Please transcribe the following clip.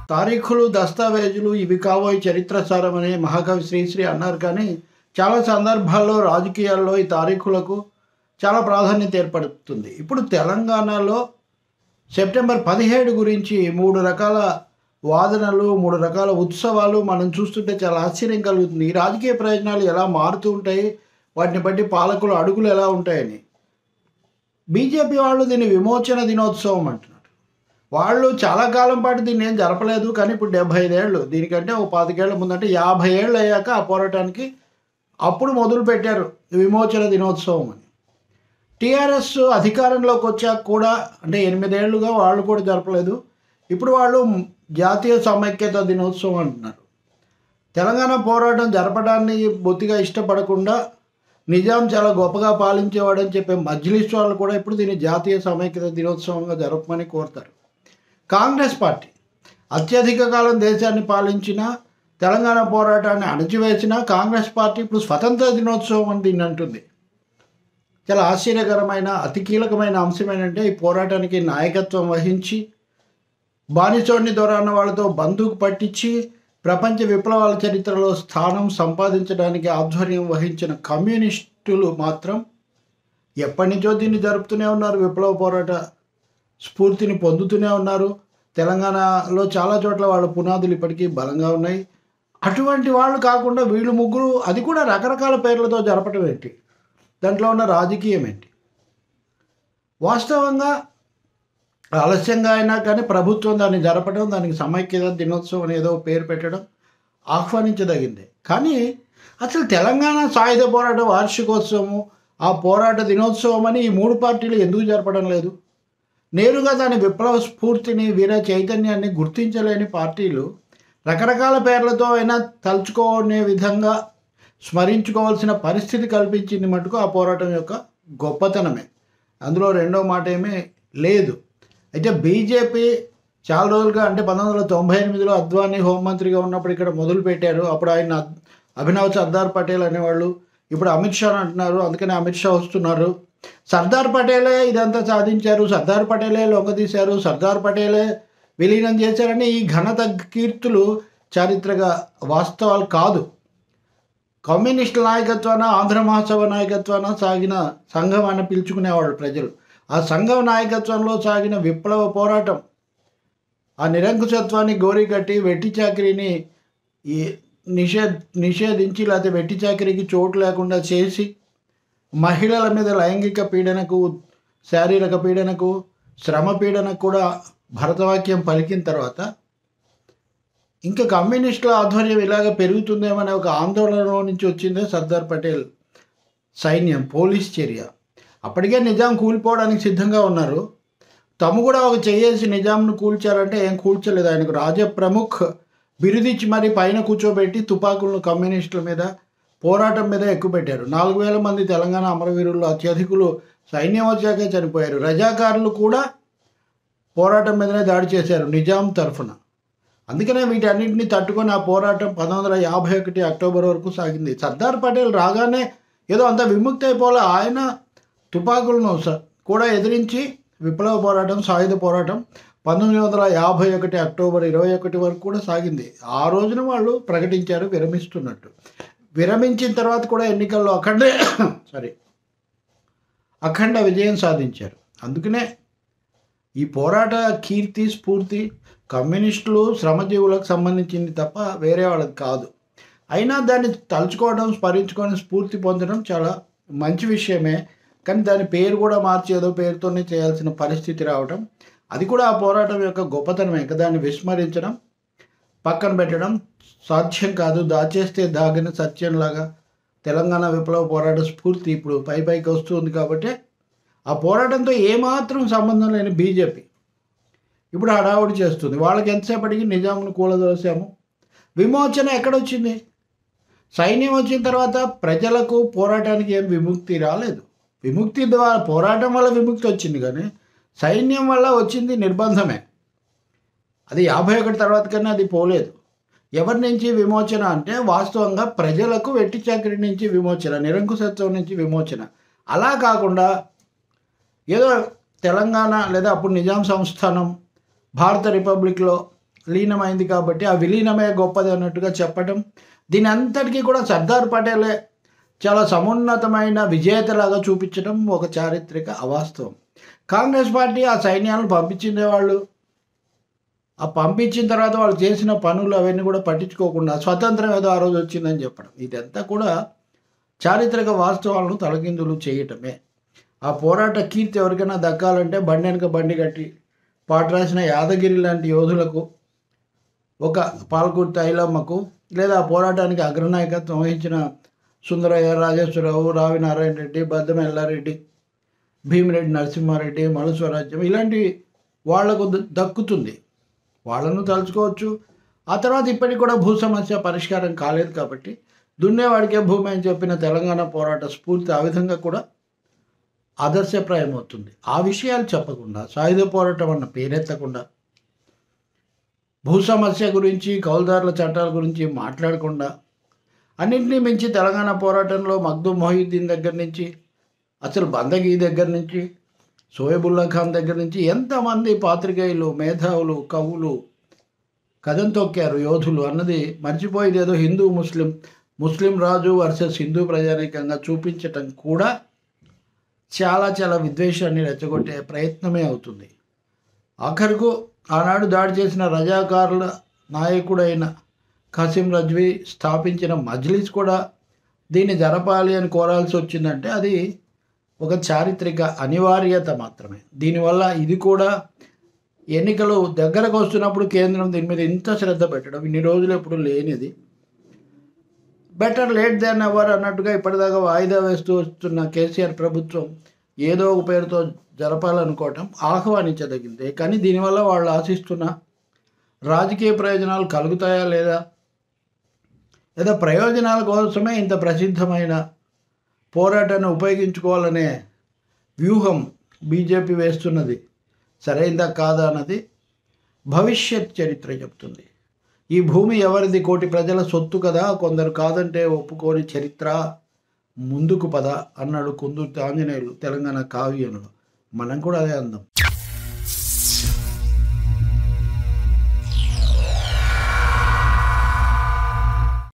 తారీఖులు దస్తావేజులు ఇవి కావోయి చరిత్రసారం అని మహాకవి శ్రీశ్రీ అన్నారు కానీ చాలా సందర్భాల్లో రాజకీయాల్లో ఈ తారీఖులకు చాలా ప్రాధాన్యత ఏర్పడుతుంది ఇప్పుడు తెలంగాణలో సెప్టెంబర్ పదిహేడు గురించి మూడు రకాల వాదనలు మూడు రకాల ఉత్సవాలు మనం చూస్తుంటే చాలా ఆశ్చర్యం కలుగుతుంది ఈ రాజకీయ ప్రయోజనాలు ఎలా మారుతూ ఉంటాయి వాటిని బట్టి పాలకుల అడుగులు ఎలా ఉంటాయని బీజేపీ వాళ్ళు దీన్ని విమోచన దినోత్సవం అంటున్నారు వాళ్ళు చాలా కాలం పాటు దీన్ని ఏం జరపలేదు కానీ ఇప్పుడు డెబ్బై ఐదేళ్ళు దీనికంటే ఒక పాతికేళ్ల ముందంటే యాభై ఏళ్ళు అయ్యాక ఆ పోరాటానికి అప్పుడు మొదలు పెట్టారు విమోచన దినోత్సవం అని టీఆర్ఎస్ అధికారంలోకి వచ్చాక కూడా అంటే ఎనిమిదేళ్లుగా వాళ్ళు కూడా జరపలేదు ఇప్పుడు వాళ్ళు జాతీయ సమైక్యత దినోత్సవం అంటున్నారు తెలంగాణ పోరాటం జరపడాన్ని బొత్తిగా ఇష్టపడకుండా నిజాం చాలా గొప్పగా పాలించేవాడని చెప్పే మజ్లిస్ వాళ్ళు కూడా ఇప్పుడు దీన్ని జాతీయ సమైక్యత దినోత్సవంగా జరపమని కోరుతారు కాంగ్రెస్ పార్టీ అత్యధిక కాలం దేశాన్ని పాలించిన తెలంగాణ పోరాటాన్ని అణచివేసిన కాంగ్రెస్ పార్టీ ఇప్పుడు స్వతంత్ర దినోత్సవం అని దీన్ని అంటుంది చాలా ఆశ్చర్యకరమైన అతి కీలకమైన అంశం ఏంటంటే ఈ పోరాటానికి నాయకత్వం వహించి బానిసోడిని దొరన్న వాళ్ళతో బంధుకు పట్టించి ప్రపంచ విప్లవాల చరిత్రలో స్థానం సంపాదించడానికి ఆధ్వర్యం వహించిన కమ్యూనిస్టులు మాత్రం ఎప్పటి నుంచో దీన్ని జరుపుతూనే ఉన్నారు విప్లవ పోరాట స్ఫూర్తిని పొందుతూనే ఉన్నారు తెలంగాణలో చాలా చోట్ల వాళ్ళ పునాదులు ఇప్పటికీ బలంగా ఉన్నాయి అటువంటి వాళ్ళు కాకుండా వీళ్ళు ముగ్గురు అది కూడా రకరకాల పేర్లతో జరపటం ఏంటి దాంట్లో ఉన్న రాజకీయం ఏంటి వాస్తవంగా ఆలస్యంగా అయినా కానీ ప్రభుత్వం దాన్ని జరపడం దానికి సమైక్యత దినోత్సవం అని ఏదో పేరు పెట్టడం ఆహ్వానించదగిందే కానీ అసలు తెలంగాణ సాయుధ పోరాట వార్షికోత్సవము ఆ పోరాట దినోత్సవం అని ఈ మూడు పార్టీలు ఎందుకు జరపడం లేదు నేరుగా దాని విప్లవ స్ఫూర్తిని వీర చైతన్యాన్ని గుర్తించలేని పార్టీలు రకరకాల పేర్లతో అయినా తలుచుకోనే విధంగా స్మరించుకోవాల్సిన పరిస్థితి కల్పించింది మటుకు ఆ పోరాటం యొక్క గొప్పతనమే అందులో రెండో మాట ఏమీ లేదు అయితే బీజేపీ చాలా రోజులుగా అంటే పంతొమ్మిది వందల తొంభై ఎనిమిదిలో అద్వానీ హోంమంత్రిగా ఉన్నప్పుడు ఇక్కడ మొదలు పెట్టారు అప్పుడు ఆయన అభినవ్ సర్దార్ పటేల్ అనేవాళ్ళు ఇప్పుడు అమిత్ షా అంటున్నారు అందుకని అమిత్ షా వస్తున్నారు సర్దార్ పటేలే ఇదంతా సాధించారు సర్దార్ పటేలే లొంగదీశారు సర్దార్ పటేలే విలీనం చేశారని ఈ ఘనత కీర్తులు చారిత్రక వాస్తవాలు కాదు కమ్యూనిస్టుల నాయకత్వాన ఆంధ్ర మహాసభ నాయకత్వాన సాగిన సంఘం అని పిలుచుకునేవాళ్ళు ప్రజలు ఆ సంఘం నాయకత్వంలో సాగిన విప్లవ పోరాటం ఆ నిరంకుశత్వాన్ని గోరికట్టి వెట్టి చాకరీని ఈ నిషే నిషేధించి లేకపోతే వెట్టి చాకరీకి చోటు లేకుండా చేసి మహిళల మీద లైంగిక పీడనకు శారీరక పీడనకు శ్రమ పీడనకు కూడా భరతవాక్యం పలికిన తర్వాత ఇంకా కమ్యూనిస్టుల ఆధ్వర్యం ఇలాగ పెరుగుతుందేమనే ఒక ఆందోళనలో నుంచి వచ్చిందే సర్దార్ పటేల్ సైన్యం పోలీస్ చర్య అప్పటికే నిజాం కూలిపోవడానికి సిద్ధంగా ఉన్నారు తము కూడా ఒక చేయేసి నిజాంను కూల్చారంటే ఏం కూల్చలేదు ఆయనకు రాజ ప్రముఖ్ బిరుదిచ్చి మరి పైన కూర్చోబెట్టి తుపాకులను కమ్యూనిస్టుల మీద పోరాటం మీద ఎక్కువ పెట్టారు నాలుగు వేల మంది తెలంగాణ అమరవీరుల్లో అత్యధికులు సైన్యం వచ్చాకే చనిపోయారు రజాకారులు కూడా పోరాటం మీదనే దాడి చేశారు నిజాం తరఫున అందుకనే వీటన్నింటినీ తట్టుకొని ఆ పోరాటం పంతొమ్మిది వందల యాభై ఒకటి అక్టోబర్ వరకు సాగింది సర్దార్ పటేల్ రాగానే ఏదో అంత విముక్తి అయిపోలే ఆయన తుపాకులను స- కూడా ఎదిరించి విప్లవ పోరాటం సాయుధ పోరాటం పంతొమ్మిది వందల యాభై ఒకటి అక్టోబర్ ఇరవై ఒకటి వరకు కూడా సాగింది ఆ రోజున వాళ్ళు ప్రకటించారు విరమిస్తున్నట్టు విరమించిన తర్వాత కూడా ఎన్నికల్లో అఖండ సారీ అఖండ విజయం సాధించారు అందుకనే ఈ పోరాట కీర్తి స్ఫూర్తి కమ్యూనిస్టులు శ్రమజీవులకు సంబంధించింది తప్ప వేరే వాళ్ళకి కాదు అయినా దాన్ని తలుచుకోవడం స్మరించుకొని స్ఫూర్తి పొందడం చాలా మంచి విషయమే కానీ దాని పేరు కూడా మార్చి ఏదో పేరుతోనే చేయాల్సిన పరిస్థితి రావడం అది కూడా ఆ పోరాటం యొక్క గొప్పతనమే ఇంకా దాన్ని విస్మరించడం పక్కన పెట్టడం సాధ్యం కాదు దాచేస్తే దాగిన సత్యంలాగా తెలంగాణ విప్లవ పోరాట స్ఫూర్తి ఇప్పుడు పై పైకి వస్తుంది కాబట్టి ఆ పోరాటంతో ఏమాత్రం సంబంధం లేని బీజేపీ ఇప్పుడు హడావుడి చేస్తుంది వాళ్ళకి ఎంతసేపటికి నిజాంను కూలదోసాము విమోచన ఎక్కడొచ్చింది సైన్యం వచ్చిన తర్వాత ప్రజలకు పోరాటానికి ఏం విముక్తి రాలేదు విముక్తి ద్వారా పోరాటం వల్ల విముక్తి వచ్చింది కానీ సైన్యం వల్ల వచ్చింది నిర్బంధమే అది యాభై ఒకటి తర్వాత కన్నా అది పోలేదు ఎవరి నుంచి విమోచన అంటే వాస్తవంగా ప్రజలకు వెట్టి చాకరి నుంచి విమోచన నిరంకుశత్వం నుంచి విమోచన అలా కాకుండా ఏదో తెలంగాణ లేదా అప్పుడు నిజాం సంస్థానం భారత రిపబ్లిక్లో లీనమైంది కాబట్టి ఆ విలీనమే గొప్పది అన్నట్టుగా చెప్పటం దీని అంతటికీ కూడా సర్దార్ పటేలే చాలా సమున్నతమైన విజేతలాగా చూపించడం ఒక చారిత్రక అవాస్తవం కాంగ్రెస్ పార్టీ ఆ సైన్యాలను పంపించిందే వాళ్ళు ఆ పంపించిన తర్వాత వాళ్ళు చేసిన పనులు అవన్నీ కూడా పట్టించుకోకుండా స్వతంత్రం ఏదో ఆ రోజు వచ్చిందని చెప్పడం ఇదంతా కూడా చారిత్రక వాస్తవాలను తలకిందులు చేయటమే ఆ పోరాట కీర్తి ఎవరికైనా దక్కాలంటే బండి వెనక బండి కట్టి పాట రాసిన యాదగిరి లాంటి యోధులకు ఒక పాల్కుర్తి ఐలమ్మకు లేదా ఆ పోరాటానికి అగ్రనాయకత్వం వహించిన సుందరయ్య రాజేశ్వరరావు రావి నారాయణ రెడ్డి బద్దం ఎల్లారెడ్డి భీమిరెడ్డి నరసింహారెడ్డి మను స్వరాజ్యం ఇలాంటి వాళ్లకు ద- దక్కుతుంది వాళ్ళను తలుచుకోవచ్చు ఆ తర్వాత ఇప్పటికి కూడా భూ సమస్య పరిష్కారం కాలేదు కాబట్టి దున్నేవాడికే భూమి అని చెప్పిన తెలంగాణ పోరాట స్ఫూర్తి ఆ విధంగా కూడా ఆదర్శప్రాయం అవుతుంది ఆ విషయాలు చెప్పకుండా సాయుధ పోరాటం అన్న పేరెత్తకుండా భూ సమస్య గురించి కౌలుదారుల చట్టాల గురించి మాట్లాడకుండా అన్నింటినీ మించి తెలంగాణ పోరాటంలో మగ్దు మొహిద్దీన్ దగ్గర నుంచి అసలు బందగీ దగ్గర నుంచి సోయబుల్లా ఖాన్ దగ్గర నుంచి ఎంతమంది పాత్రికేయులు మేధావులు కవులు కథం తొక్కారు యోధులు అన్నది మర్చిపోయేది ఏదో హిందూ ముస్లిం ముస్లిం రాజు వర్సెస్ హిందూ ప్రజానీకంగా చూపించటం కూడా చాలా చాలా విద్వేషాన్ని రెచ్చగొట్టే ప్రయత్నమే అవుతుంది ఆఖరుకు ఆనాడు దాడి చేసిన రజాకారుల నాయకుడైన ఖాసిం రజ్వీ స్థాపించిన మజ్లిస్ కూడా దీన్ని జరపాలి అని కోరాల్సి వచ్చిందంటే అది ఒక చారిత్రక అనివార్యత మాత్రమే దీనివల్ల ఇది కూడా ఎన్నికలు దగ్గరకు వస్తున్నప్పుడు కేంద్రం దీని మీద ఇంత శ్రద్ధ పెట్టడం ఇన్ని రోజులు ఎప్పుడు లేనిది బెటర్ లేట్ దాన్ ఎవర్ అన్నట్టుగా ఇప్పటిదాకా వాయిదా వేస్తూ వస్తున్న కేసీఆర్ ప్రభుత్వం ఏదో ఒక పేరుతో జరపాలనుకోవటం ఆహ్వానించదగిందే కానీ దీనివల్ల వాళ్ళు ఆశిస్తున్న రాజకీయ ప్రయోజనాలు కలుగుతాయా లేదా లేదా ప్రయోజనాల కోసమే ఇంత ప్రసిద్ధమైన పోరాటాన్ని ఉపయోగించుకోవాలనే వ్యూహం బీజేపీ వేస్తున్నది సరైందా కాదా అన్నది భవిష్యత్ చరిత్ర చెప్తుంది ఈ భూమి ఎవరిది కోటి ప్రజల సొత్తు కదా కొందరు కాదంటే ఒప్పుకోని చరిత్ర ముందుకు పద అన్నాడు కుందుర్తి ఆంజనేయులు తెలంగాణ కావ్యంలో మనం కూడా అదే అందాం